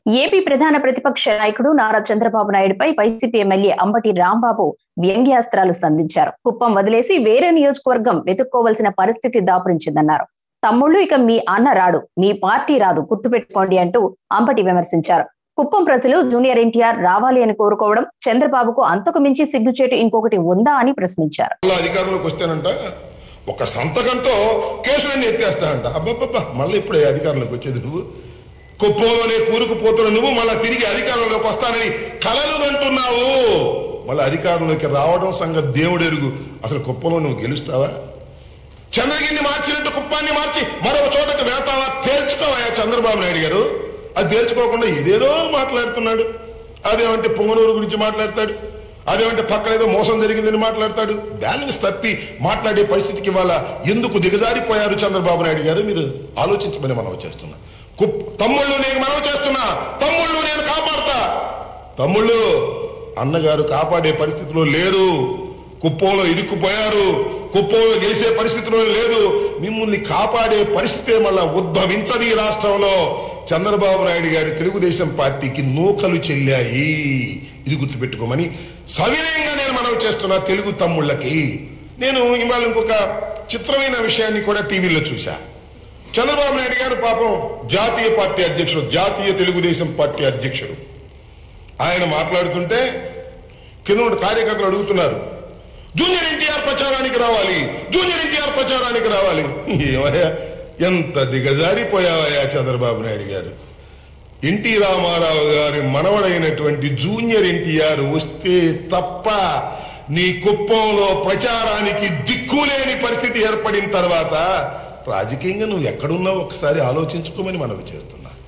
AP ప్రధాన ప్రతిపక్ష నాయకుడు నారా చంద్రబాబు నాయుడుపై వైసీపీ ఎమ్మెల్యే అంబటి రాంబాబు వ్యంగ్యాస్త్రాలు సంధించారు కుప్పం వదిలేసి వేరే నియోజకవర్గం వెతుక్కోవలసిన పరిస్థితి దాపురించిందన్నారు తమ్ముళ్ళు ఇక మీ అన్న రాడు మీ పార్టీ రాదు గుర్తుపెట్టుకోండి అంటూ అంబటి విమర్శించారు కుప్పం ప్రజలు జూనియర్ ఎన్టీఆర్ రావాలి అని కోరుకోవడం చంద్రబాబుకు అంతకు మించి సిగ్గుచేటు ఇంకొకటి ఉందా అని ప్రశ్నించారు మళ్ళీ అధికారంలోకి వస్తేనంట ఒక సంతకంతో కేసులన్నీ ఎత్తేస్తానంట అబ్బబ్బబ్బా మళ్ళీ ఇప్పుడే అధికారంలోకి వచ్చేది నువ్వు కుప్పంలోనే కూరుకుపోతున్న నువ్వు మళ్ళీ తిరిగి అధికారంలోకి వస్తానని కలలు అంటున్నావు మళ్ళీ అధికారంలోకి రావడం సంగతి దేవుడు ఎరుగు అసలు కుప్పంలో నువ్వు గెలుస్తావా చంద్రగిరిని మార్చినట్టు కుప్పాన్ని మార్చి మరొక చోటకు వెళ్తావా తేల్చుకోవా చంద్రబాబు నాయుడు గారు అది తేల్చుకోకుండా ఏదేదో మాట్లాడుతున్నాడు అదేమంటే పొంగనూరు గురించి మాట్లాడతాడు అదేమంటే పక్కన ఏదో మోసం జరిగిందని మాట్లాడతాడు బ్యాలెన్స్ తప్పి మాట్లాడే పరిస్థితికి ఇవాళ ఎందుకు దిగజారిపోయారు చంద్రబాబు నాయుడు గారు మీరు ఆలోచించమని మనం చేస్తున్నా కుప్ తమ్ముళ్ళు నేను మనవి చేస్తున్నా తమ్ముళ్ళు నేను కాపాడతా తమ్ముళ్ళు అన్నగారు కాపాడే పరిస్థితిలో లేరు కుప్పంలో ఇరుక్కుపోయారు కుప్పంలో గెలిచే పరిస్థితిలో లేదు మిమ్మల్ని కాపాడే పరిస్థితే మళ్ళా ఉద్భవించదు ఈ రాష్ట్రంలో చంద్రబాబు నాయుడు గారి తెలుగుదేశం పార్టీకి నూకలు చెల్లాయి ఇది గుర్తుపెట్టుకోమని సవినయంగా నేను మనవి చేస్తున్నా తెలుగు తమ్ముళ్ళకి నేను ఇవాళ ఇంకొక చిత్రమైన విషయాన్ని కూడా టీవీలో చూశా చంద్రబాబు నాయుడు గారు పాపం జాతీయ పార్టీ అధ్యక్షుడు జాతీయ తెలుగుదేశం పార్టీ అధ్యక్షుడు ఆయన మాట్లాడుతుంటే కింద ఉన్న కార్యకర్తలు అడుగుతున్నారు జూనియర్ ఎన్టీఆర్ ప్రచారానికి రావాలి జూనియర్ ఎన్టీఆర్ ప్రచారానికి రావాలి ఏమయ్యా ఎంత దిగజారిపోయావయ్యా చంద్రబాబు నాయుడు గారు ఎన్టీ రామారావు గారి మనవడైనటువంటి జూనియర్ ఎన్టీఆర్ వస్తే తప్ప నీ కుప్పంలో ప్రచారానికి దిక్కులేని పరిస్థితి ఏర్పడిన తర్వాత రాజకీయంగా నువ్వు ఎక్కడున్నావు ఒకసారి ఆలోచించుకోమని మనవి చేస్తున్నా